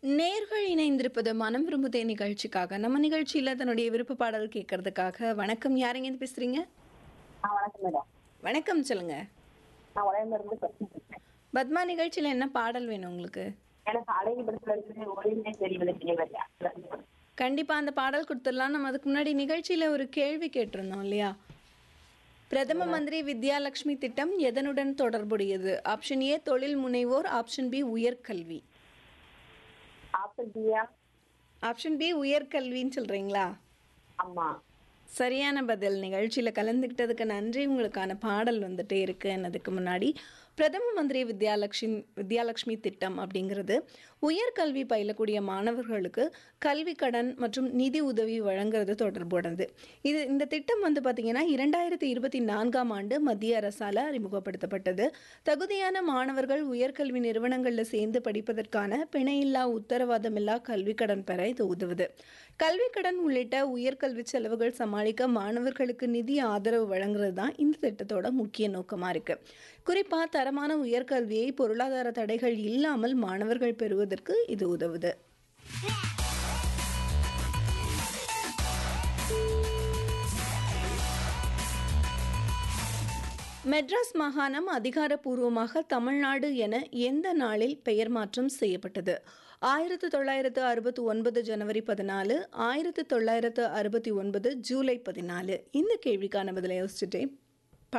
நேர்கள் இணைந்திருப்பது மனம் விரும்புதே நிகழ்ச்சிக்காக நம்ம நிகழ்ச்சியில தன்னுடைய விருப்ப பாடல் கேட்கறதுக்காக வணக்கம் யாருங்க இருந்து பேசுறீங்க ஆ வணக்கம் மேடம் வணக்கம் சொல்லுங்க நான் உலகம் இருந்து பேசுறேன் பத்மா நிகழ்ச்சியில என்ன பாடல் வேணும் உங்களுக்கு எனக்கு அழகி படத்துல இருக்கிற ஒளிந்தே தெரியவில்லை தெரியவில்லையா கண்டிப்பா அந்த பாடல் கொடுத்துடலாம் நம்ம அதுக்கு முன்னாடி நிகழ்ச்சியில ஒரு கேள்வி கேட்டிருந்தோம் இல்லையா பிரதம மந்திரி வித்யாலட்சுமி திட்டம் எதனுடன் தொடர்புடையது ஆப்ஷன் ஏ தொழில் முனைவோர் ஆப்ஷன் பி உயர்கல்வி ஆப்பிள் பியா ஆப்ஷன் பி உயர்கல்வின்னு சொல்றீங்களா ஆமா சரியான பதில் நிகழ்ச்சியில் கலந்துக்கிட்டதுக்கு நன்றி உங்களுக்கான பாடல் வந்துட்டே இருக்கு என்னதுக்கு முன்னாடி பிரதம மந்திரி வித்யாலட்சுமி வித்யாலட்சுமி திட்டம் அப்படிங்கிறது உயர்கல்வி பயிலக்கூடிய மாணவர்களுக்கு கல்வி கடன் மற்றும் நிதி உதவி வழங்குறது தொடர்புடையது இது இந்த திட்டம் வந்து பார்த்திங்கன்னா இரண்டாயிரத்தி இருபத்தி நான்காம் ஆண்டு மத்திய அரசால் அறிமுகப்படுத்தப்பட்டது தகுதியான மாணவர்கள் உயர்கல்வி நிறுவனங்களில் சேர்ந்து படிப்பதற்கான பிணையில்லா உத்தரவாதமில்லா கல்வி கடன் பெற இது உதவுது கல்வி கடன் உள்ளிட்ட உயர்கல்வி செலவுகள் சமாளிக்க மாணவர்களுக்கு நிதி ஆதரவு வழங்குறது தான் இந்த திட்டத்தோட முக்கிய நோக்கமாக இருக்கு குறிப்பாக தரமான உயர்கல்வியை பொருளாதார தடைகள் இல்லாமல் மாணவர்கள் பெறுவதற்கு இது உதவுது மெட்ராஸ் மாகாணம் அதிகாரப்பூர்வமாக தமிழ்நாடு என எந்த நாளில் பெயர் மாற்றம் செய்யப்பட்டது ஆயிரத்து தொள்ளாயிரத்து அறுபத்தி ஒன்பது ஜனவரி பதினாலு ஆயிரத்து தொள்ளாயிரத்து அறுபத்தி ஒன்பது ஜூலை பதினாலு இந்த கேள்விக்கான பதிலை யோசிச்சுட்டே